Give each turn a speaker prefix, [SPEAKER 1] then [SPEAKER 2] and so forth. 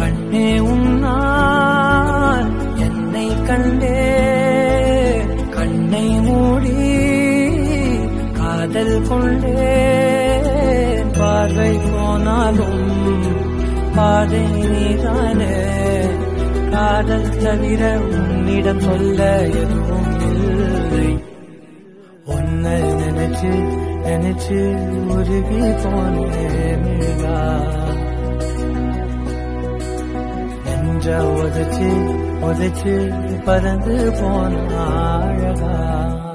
[SPEAKER 1] கண்ணே உன்னால் என்னை கண்டே கண்ணை மூடி காதல் கொண்டே பார்வை போனாலும் பாதை நீதானே காதல் தவிர உன்னிடம் சொல்ல எதுவும் இல்லை உன்னை நினைச்சு நினைச்சு உருகி போனேன் மிழ்கா. நெஞ்ச உதச்சு உதச்சு பறந்து போன அழகா